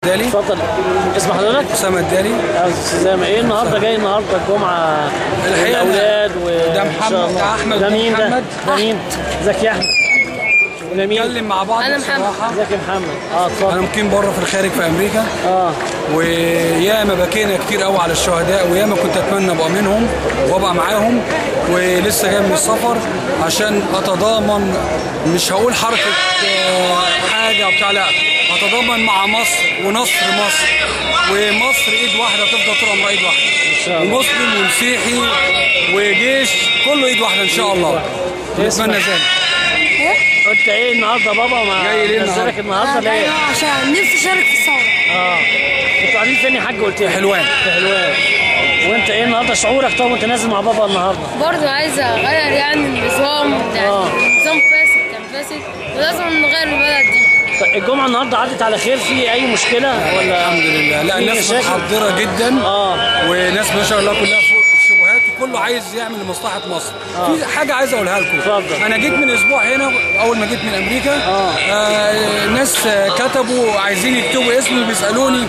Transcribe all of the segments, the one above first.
الدالي اتفضل اسم حضرتك؟ اسامه الدالي يا استاذ سامي ايه النهارده جاي النهارده الجمعه الحقيقة الاولاد و ده إن محمد- شاء الله. ده أحمد، ده ده مين ده؟ محمد. ده مين؟ ازيك يا احمد؟ وده مين؟ نتكلم مع بعض أنا محمد. بصراحه ازيك يا محمد؟ اه انا اتفضل مقيم بره في الخارج في امريكا اه وياما بكينا كتير قوي على الشهداء وياما كنت اتمنى ابقى منهم وابقى معاهم ولسه جاي من السفر عشان اتضامن مش هقول حركه آه، حاجه بتاع لا اتضامن مع مصر ونصر مصر ومصر ايد واحده تفضل طول عمرها ايد واحده ان شاء الله ومسلم ومسيحي وجيش كله ايد واحده ان شاء الله اسمع. نتمنى ذلك انت ايه النهارده بابا ما جاي ليه نزلك النهارده انا جاي ليه؟ عشان نفسي اشارك في الثوره اه انتوا قاعدين فين يا حاج قلت لي؟ حلوان. في حلوان وانت ايه النهارده شعورك طب وانت نازل مع بابا النهارده؟ برضه عايزه اغير يعني النظام يعني آه. نظام فاسد كان فاسد ولازم نغير البلد دي طيب الجمعه النهارده عدت على خير في اي مشكله ولا الحمد لله لا في الناس مشاكل؟ متحضره جدا اه وناس ما شاء الله كلها فوق الشبهات وكله عايز يعمل لمصلحه مصر آه. في حاجه عايز اقولها لكم اتفضل. انا جيت من اسبوع هنا اول ما جيت من امريكا آه. آه ناس آه، كتبوا عايزين يكتبوا اسمي بيسالوني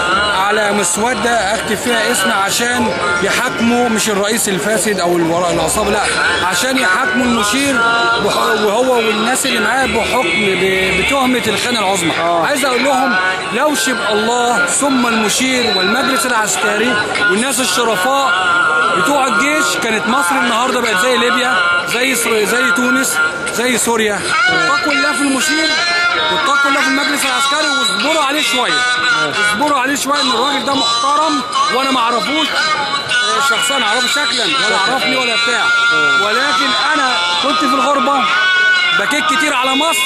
على مسوده اكتب فيها اسمي عشان يحاكموا مش الرئيس الفاسد او الوراء العصابه لا عشان يحاكموا المشير بح- وهو والناس اللي معاه بحكم ب- بتهمه الخانه العظمى آه. عايز اقول لهم لو شبه الله ثم المشير والمجلس العسكري والناس الشرفاء بتوع الجيش كانت مصر النهارده بقت زي ليبيا زي سر- زي تونس زي سوريا اتقوا الله في المشير واتقوا الله في المجلس العسكري واصبروا عليه شويه اصبروا عليه شويه ان الراجل ده محترم وانا ما اعرفوش آه، شخصيا اعرفه شكلا ولا اعرفني ولا بتاع ولكن انا كنت في الغربه بكيت كتير على مصر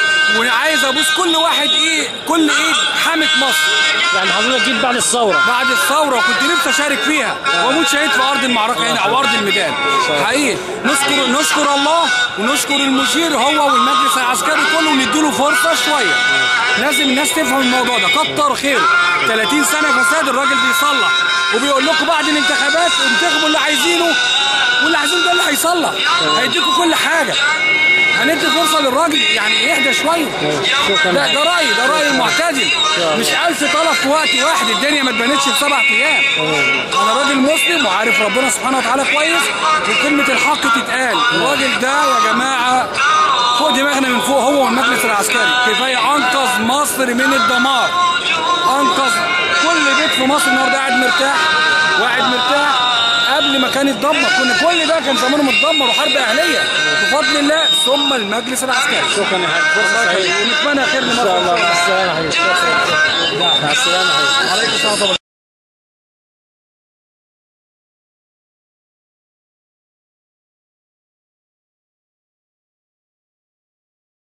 وعايز ابوس كل واحد ايه كل ايد حامت مصر يعني حضرتك جيت بعد الثوره بعد الثوره كنت نفسي اشارك فيها واموت شهيد في ارض المعركه هنا او ارض الميدان حقيقي نشكر نشكر الله ونشكر المشير هو والمجلس العسكري كله ونديله فرصه شويه لازم الناس تفهم الموضوع ده كتر خيره 30 سنه فساد الراجل بيصلح وبيقول لكم بعد الانتخابات انتخبوا اللي عايزينه واللي عايزينه ده اللي هيصلح هيديكم كل حاجه هندي فرصه للراجل يعني يهدى شويه شكرا لا ده رايي ده رايي المعتدل مش ألف طلب في وقت واحد الدنيا ما اتبنتش في سبع ايام انا راجل مسلم وعارف ربنا سبحانه وتعالى كويس وكلمه الحق تتقال الراجل ده يا جماعه فوق دماغنا من فوق هو والمجلس العسكري كفايه انقذ مصر من الدمار انقذ كل بيت في مصر النهارده قاعد مرتاح وقاعد مرتاح قبل ما كان يتدمر كنا كل ده كان زمانه متدمر وحرب اهليه بفضل الله ثم المجلس العسكري شكرا يا حاج فرصه سعيده ونتمنى خير ان لمصر شاء الله مع السلامه يا حبيبي مع السلامه يا حبيبي عليكم السلام ورحمه الله